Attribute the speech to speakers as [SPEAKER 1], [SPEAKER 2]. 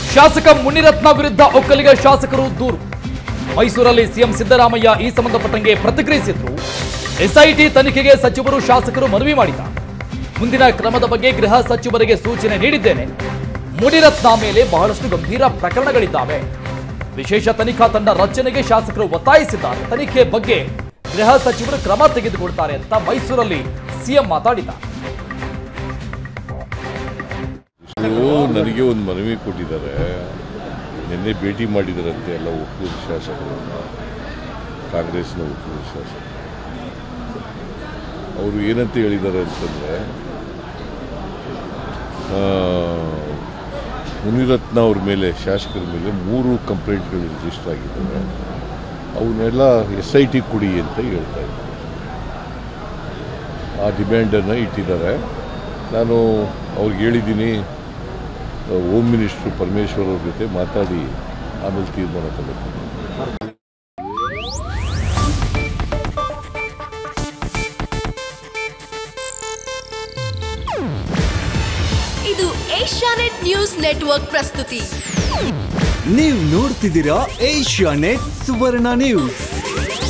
[SPEAKER 1] ಶಾಸಕ ಮುನಿರತ್ನ ವಿರುದ್ಧ ಒಕ್ಕಲಿಗ ಶಾಸಕರು ದೂರು ಮೈಸೂರಲ್ಲಿ ಸಿಎಂ ಸಿದ್ದರಾಮಯ್ಯ ಈ ಸಂಬಂಧಪಟ್ಟಂಗೆ ಪ್ರತಿಕ್ರಿಯಿಸಿದ್ರು ಎಸ್ಐಟಿ ತನಿಖೆಗೆ ಸಚಿವರು ಶಾಸಕರು ಮನವಿ ಮಾಡಿದ್ದಾರೆ ಮುಂದಿನ ಕ್ರಮದ ಬಗ್ಗೆ ಗೃಹ ಸಚಿವರಿಗೆ ಸೂಚನೆ ನೀಡಿದ್ದೇನೆ ಮುನಿರತ್ನ ಮೇಲೆ ಬಹಳಷ್ಟು ಗಂಭೀರ ಪ್ರಕರಣಗಳಿದ್ದಾವೆ ವಿಶೇಷ ತನಿಖಾ ತಂಡ ರಚನೆಗೆ ಶಾಸಕರು ಒತ್ತಾಯಿಸಿದ್ದಾರೆ ತನಿಖೆ ಬಗ್ಗೆ ಗೃಹ ಸಚಿವರು ಕ್ರಮ ತೆಗೆದುಕೊಳ್ತಾರೆ ಅಂತ ಮೈಸೂರಲ್ಲಿ ಸಿಎಂ ಮಾತಾಡಿದ್ದಾರೆ
[SPEAKER 2] ಇವರು ನನಗೆ ಒಂದು ಮನವಿ ಕೊಟ್ಟಿದ್ದಾರೆ ನಿನ್ನೆ ಭೇಟಿ ಮಾಡಿದಾರಂತೆ ಎಲ್ಲ ಒಕ್ಕೂರು ಶಾಸಕರನ್ನ ಕಾಂಗ್ರೆಸ್ನ ಒಕ್ಕೂರು ಶಾಸಕರು ಅವರು ಏನಂತ ಹೇಳಿದ್ದಾರೆ ಅಂತಂದರೆ ಮುನಿರತ್ನ ಅವ್ರ ಮೇಲೆ ಶಾಸಕರ ಮೇಲೆ ಮೂರು ಕಂಪ್ಲೇಂಟ್ಗಳು ರಿಜಿಸ್ಟರ್ ಆಗಿದ್ದಾವೆ ಅವನ್ನೆಲ್ಲ ಎಸ್ ಐ ಟಿ ಕೊಡಿ ಅಂತ ಹೇಳ್ತಾ ಇದ್ದಾರೆ ಆ ಡಿಮ್ಯಾಂಡನ್ನು ಇಟ್ಟಿದ್ದಾರೆ ನಾನು ಅವ್ರಿಗೆ ಹೇಳಿದ್ದೀನಿ ಹೋಮ್ ಮಿನಿಸ್ಟ್ರು ಪರಮೇಶ್ವರ್ ಅವ್ರ ಜೊತೆ ಮಾತಾಡಿ ಆಮೇಲೆ ತೀರ್ಮಾನ ತಗೋತೀನಿ
[SPEAKER 3] ಇದು ಏಷ್ಯಾನೆಟ್ ನ್ಯೂಸ್ ನೆಟ್ವರ್ಕ್ ಪ್ರಸ್ತುತಿ
[SPEAKER 4] ನೀವು ನೋಡ್ತಿದ್ದೀರಾ ಏಷ್ಯಾ ನೆಟ್ ಸುವರ್ಣ ನ್ಯೂಸ್